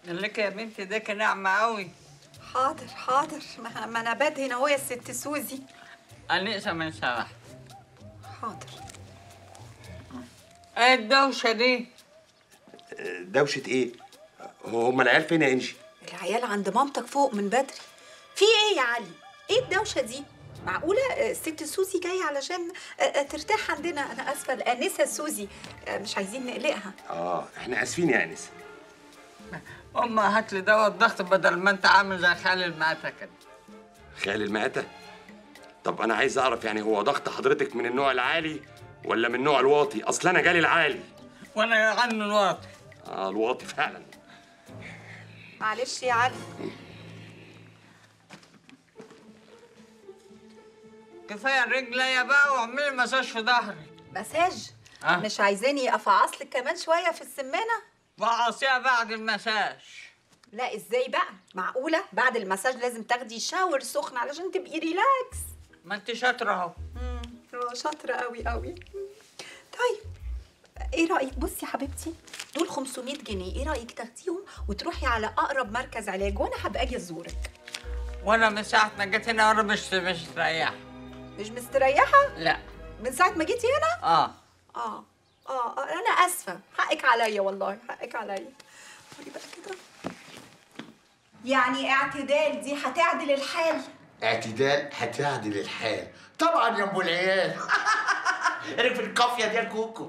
لك يا بنتي ده كان ناعمة قوي حاضر حاضر ما, ما انا بدهن اهو يا ست سوزي أنيسة من سمح حاضر ايه الدوشة دي؟ دوشه ايه هم العيال فين يا انجي العيال عند مامتك فوق من بدري في ايه يا علي ايه الدوشه دي معقولة آه، الست سوزي جاية علشان آه، آه، ترتاح عندنا أنا آسفة الآنسة سوزي آه، مش عايزين نقلقها اه احنا اسفين يا انس أما هات لي دواء الضغط بدل ما أنت عامل زي خالي المعتة كده خيال المقاتة طب انا عايز اعرف يعني هو ضغط حضرتك من النوع العالي ولا من النوع الواطي اصل انا جالي العالي وأنا عنه الواطي اه الواطي فعلا معلش يا علي كفاية الرجلية بقى واعملي مساج في ظهري مساج آه. مش عايزاني أفعصلك كمان شوية في السمانة وعصيها بعد المساج لا ازاي بقى معقولة بعد المساج لازم تاخدي شاور سخن علشان تبقي ريلاكس ما أنت شاطرة أهو مم، شاطرة قوي قوي طيب ايه رأيك بصي يا حبيبتي دول 500 جنيه ايه رأيك تاخديهم وتروحي على أقرب مركز علاج وانا هبقى اجي ازورك وأنا من ساعة ما جيت هنا وأنا مش مش مريح مش مستريحة لا من ساعة ما جيتي هنا آه اه اه آه، انا اسفة حقك عليا والله حقك عليا قولي بقى كده يعني اعتدال دي هتعدل الحال اعتدال هتعدل الحال طبعا يا ام العيال عرف القافيه دي يا كوكو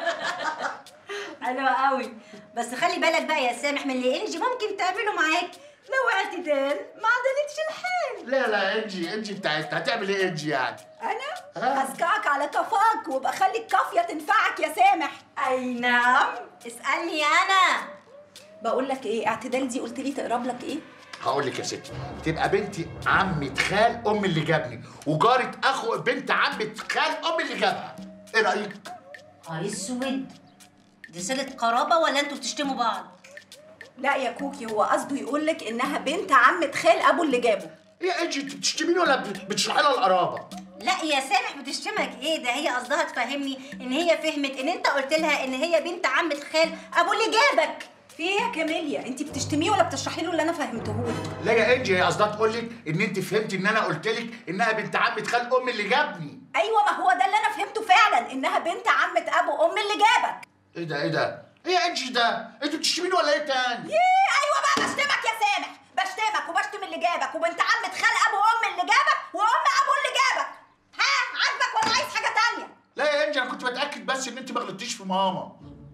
حلوة قوي بس خلي بالك بقى يا سامح من اللي انجي ممكن تعمله معاك لو اعتدال ما عدلتش الحال لا لا انجي انجي بتاعتنا هتعمل ايه انجي يعني انا آه. هسكعك على كفاك وابقى خلي الكافيه تنفعك يا سامح اي نعم اسألني انا بقول لك ايه اعتدال دي قلت لي تقرب لك ايه هقول لك يا ستي تبقى بنتي عمة خال ام اللي جابني وجارة اخو بنت عمة خال ام اللي جابها ايه رايك اه اسود دي صلة قرابة ولا انتوا بتشتموا بعض؟ لا يا كوكي هو قصده يقول لك انها بنت عمة خال ابو اللي جابه ايه يا انجي انت بتشتميني ولا بت- بتشرحي لها القرابه لا يا سامح بتشتمك ايه ده هي قصدها تفهمني ان هي فهمت ان انت قلت لها ان هي بنت عمة خال ابو اللي جابك في ايه يا كاميليا انت بتشتميه ولا بتشرحي له اللي انا فهمته لك لا يا انجي هي قصدها تقول لك ان انت فهمتي ان انا قلت لك انها بنت عمة خال ام اللي جابني ايوه ما هو ده اللي انا فهمته فعلا انها بنت عمة ابو ام اللي جابك ايه ده ايه ده ايه يا انجي ده انتوا بتشتميني ولا ايه تاني ايه ايوه بقى بشتمك يا سامح بشتمك وبشتم اللي جابك وبنت عمة خال ابو ام اللي جابك وام ابو اللي جابك ها عاجبك ولا عايز حاجه تانية لا يا انجي انا كنت بتاكد بس ان انت ما غلطتيش في ماما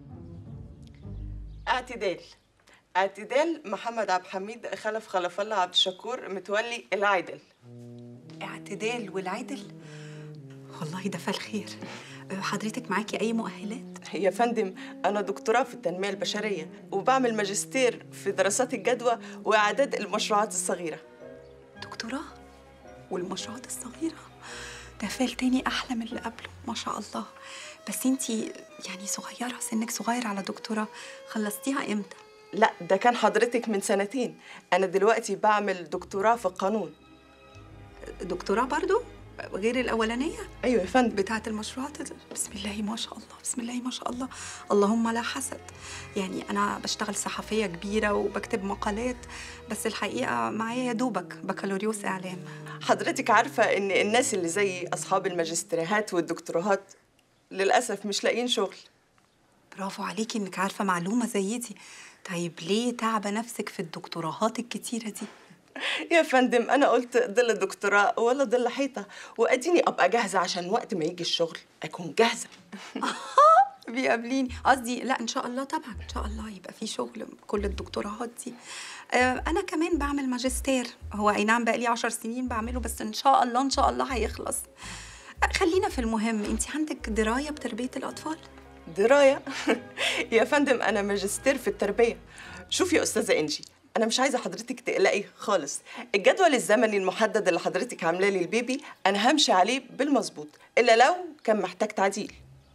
اعتدال اعتدال محمد عبد الحميد خلف خلف الله عبد الشكور متولي العادل اعتدال والعدل والله ده فالخير أه، حضرتك معاكي اي مؤهلات يا فندم انا دكتوراه في التنميه البشريه وبعمل ماجستير في دراسات الجدوى واعداد المشروعات الصغيره دكتوراه والمشروعات الصغيرة ده فال تاني أحلى من اللي قبله ما شاء الله بس انتي يعني صغيرة سنك صغير على دكتوراه خلصتيها امتى؟ لا ده كان حضرتك من سنتين انا دلوقتي بعمل دكتوراه في القانون دكتوراه برضو غير الأولانية ايوه يا فندم بتاعة المشروعات بسم الله ما شاء الله بسم الله ما شاء الله اللهم لا حسد يعني أنا بشتغل صحفية كبيرة وبكتب مقالات بس الحقيقة معايا يا دوبك بكالوريوس إعلام حضرتك عارفه ان الناس اللي زي اصحاب الماجستيريهات والدكتوراهات للاسف مش لاقيين شغل برافو عليكي انك عارفه معلومه زي دي طيب ليه تعبه نفسك في الدكتوراهات الكتيره دي يا فندم انا قلت ظل دكتوراه ولا ظل حيطه واديني ابقى جاهزه عشان وقت ما يجي الشغل اكون جاهزه بيقابليني قصدي لا ان شاء الله طبعا ان شاء الله يبقى في شغل كل الدكتوراهات دي آه انا كمان بعمل ماجستير هو اي نعم بقى لي 10 سنين بعمله بس ان شاء الله ان شاء الله هيخلص آه، خلينا في المهم انت عندك درايه بتربيه الاطفال درايه يا فندم انا ماجستير في التربيه شوفي يا استاذه انجي انا مش عايزه حضرتك تقلقي خالص الجدول الزمني المحدد اللي حضرتك عاملاه لي البيبي انا همشي عليه بالمظبوط الا لو كان محتاج تعديل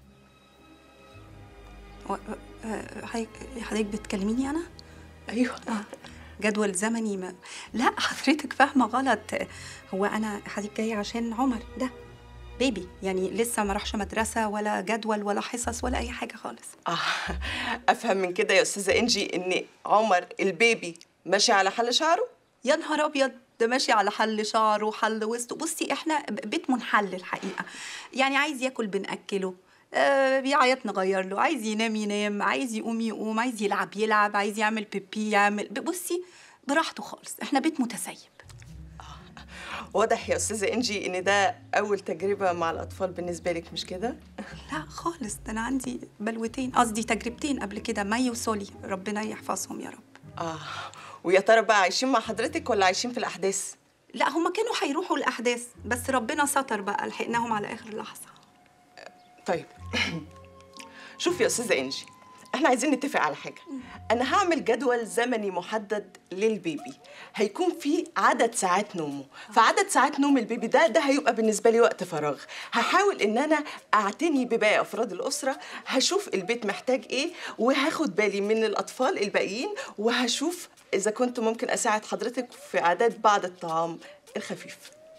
و- آه، حضرتك حضرتك بتكلميني انا ايوه آه، جدول زمني ما لا حضرتك فاهمه غلط هو انا حضرتك جايه عشان عمر ده بيبي يعني لسه ما راحش مدرسه ولا جدول ولا حصص ولا اي حاجه خالص آه افهم من كده يا استاذه انجي ان عمر البيبي ماشي على حل شعره يا نهار ابيض ده ماشي على حل شعره وحل وسطه بصي احنا بيت منحل الحقيقه يعني عايز ياكل بناكله آه بيعيط نغير له عايز ينام ينام عايز يقوم يقوم عايز يلعب يلعب عايز يعمل بيبي يعمل بصي براحته خالص احنا بيت متسيب واضح يا استاذه انجي ان ده اول تجربه مع الاطفال بالنسبه لك مش كده لا خالص ده انا عندي بلوتين قصدي تجربتين قبل كده مي وسولي ربنا يحفظهم يا رب اه ويا ترى بقى عايشين مع حضرتك ولا عايشين في الاحداث لا هما كانوا هيروحوا الاحداث بس ربنا ستر بقى لحقناهم على اخر لحظه طيب شوف يا استاذه انجي احنا عايزين نتفق على حاجه انا هعمل جدول زمني محدد للبيبي هيكون فيه عدد ساعات نومه فعدد ساعات نوم البيبي ده ده هيبقى بالنسبه لي وقت فراغ هحاول ان انا اعتني بباقي افراد الاسره هشوف البيت محتاج ايه وهاخد بالي من الاطفال الباقيين وهشوف اذا كنت ممكن اساعد حضرتك في اعداد بعض الطعام الخفيف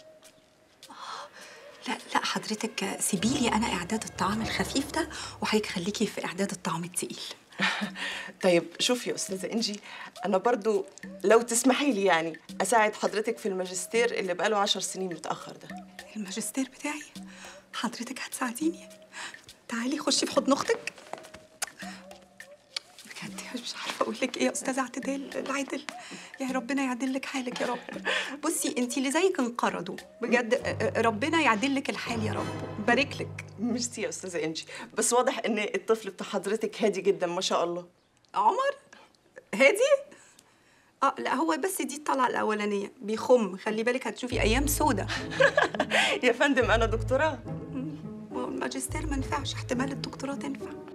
لا لا حضرتك سيبي لي انا اعداد الطعام الخفيف ده وهيخليكي في اعداد الطعام التقيل طيب شوفي يا استاذه انجي انا برضو لو تسمحي لي يعني اساعد حضرتك في الماجستير اللي بقاله عشر سنين متاخر ده الماجستير بتاعي حضرتك هتساعديني تعالي خشي في حضن اختك بجد مش عارفه اقول لك ايه يا استاذه اعتدال العدل يا ربنا يعدل لك حالك يا رب بصي انت اللي زيك انقرضوا بجد ربنا يعدل لك الحال يا رب بارك لك ميرسي يا استاذه انجي بس واضح ان الطفل بتاع حضرتك هادي جدا ما شاء الله عمر هادي اه لا هو بس دي الطلعه الاولانيه بيخم خلي بالك هتشوفي ايام سودة يا فندم انا دكتوراه الماجستير ما ينفعش احتمال الدكتوراه تنفع